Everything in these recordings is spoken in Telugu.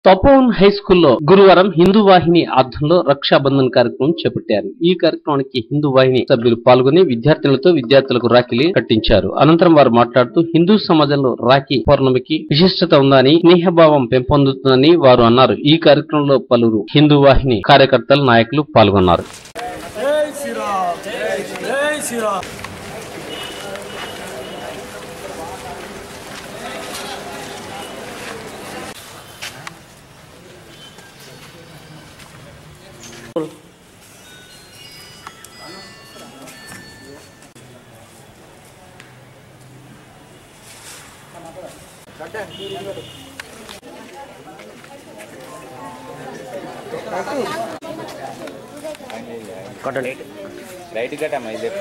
తపోవన్ హై స్కూల్లో గురువారం హిందూ వాహిని ఆధ్వర్యంలో రక్షాబంధన్ కార్యక్రమం చేపట్టారు ఈ కార్యక్రమానికి హిందూ వాహిని సభ్యులు పాల్గొని విద్యార్థులతో విద్యార్థులకు రాఖీలు కట్టించారు అనంతరం వారు మాట్లాడుతూ హిందూ సమాజంలో రాఖీ పౌర్ణమికి విశిష్టత ఉందని స్నేహభావం పెంపొందుతుందని వారు అన్నారు ఈ కార్యక్రమంలో పలువురు హిందూ వాహిని కార్యకర్తలు నాయకులు పాల్గొన్నారు జై శ్రీరామ్ జై శ్రీరామ్ కొట్టండి రైట్ కట్టమ్మా ఇది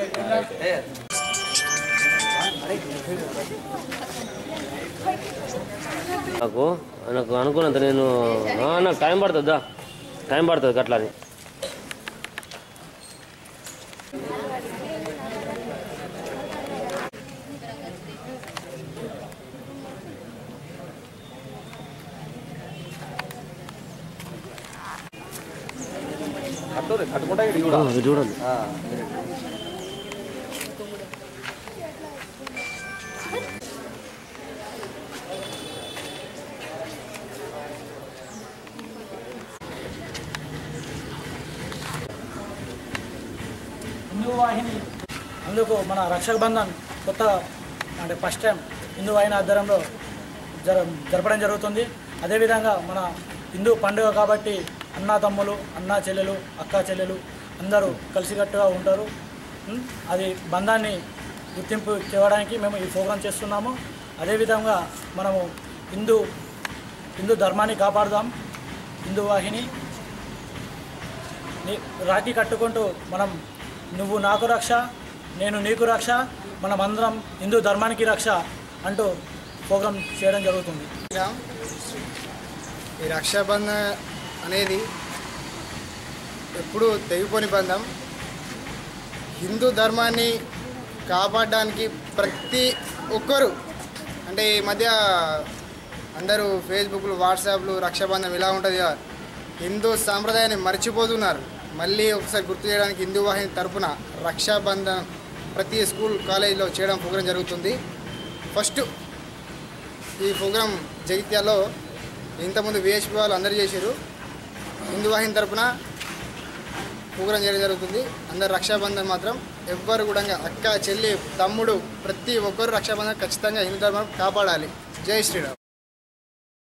నాకు నాకు అనుకున్నంత నేను ఆ, నాకు టైం పడుతుందా టైం పడుతుంది అట్లా అని కట్టుకుంటా ఆ, ఇది చూడండి హిందూ వాహిని అందుకు మన రక్షక బంధన్ కొత్త అంటే ఫస్ట్ టైం హిందూ వాహిని ఆధ్వర్యంలో జర జరపడం జరుగుతుంది అదేవిధంగా మన హిందూ పండుగ కాబట్టి అన్నా తమ్ములు అన్నా చెల్లెలు అక్కా చెల్లెలు అందరూ కలిసికట్టుగా ఉంటారు ఉం? అది బంధాన్ని గుర్తింపు చేయడానికి మేము ఈ ప్రోగ్రాం చేస్తున్నాము అదేవిధంగా మనము హిందూ హిందూ ధర్మాన్ని కాపాడుదాం హిందూ వాహిని నీ- రాఖీ కట్టుకుంటూ మనం నువ్వు నాకు రక్ష నేను నీకు రక్ష మనం అందరం హిందూ ధర్మానికి రక్ష అంటూ ప్రోగ్రాం చేయడం జరుగుతుంది రామ్. ఈ రక్షాబంధన అనేది ఎప్పుడు తెగిపోని బంధం హిందూ ధర్మాన్ని కాపాడడానికి ప్రతి ఒక్కరు అంటే ఈ మధ్య అందరూ ఫేస్బుక్లు వాట్సాప్లు రక్షాబంధం ఇలా ఉంటుంది కదా హిందూ సాంప్రదాయాన్ని మర్చిపోతున్నారు మళ్ళీ ఒకసారి గుర్తు చేయడానికి హిందూ వాహిని తరపున రక్షాబంధన్ ప్రతి స్కూల్ కాలేజీలో చేయడం ప్రోగ్రాం జరుగుతుంది ఫస్ట్ ఈ ప్రోగ్రాం జగిత్యాలో ఇంతకుముందు విహెచ్పి వాళ్ళు అందరు చేశారు హిందూ వాహిని తరపున ప్రోగ్రాం చేయడం జరుగుతుంది అందరు రక్షాబంధన్ మాత్రం ఎవ్వరు కూడా అక్క చెల్లి తమ్ముడు ప్రతి ఒక్కరు రక్షాబంధన్ ఖచ్చితంగా హిందూ ధర్మం కాపాడాలి జై శ్రీరామ్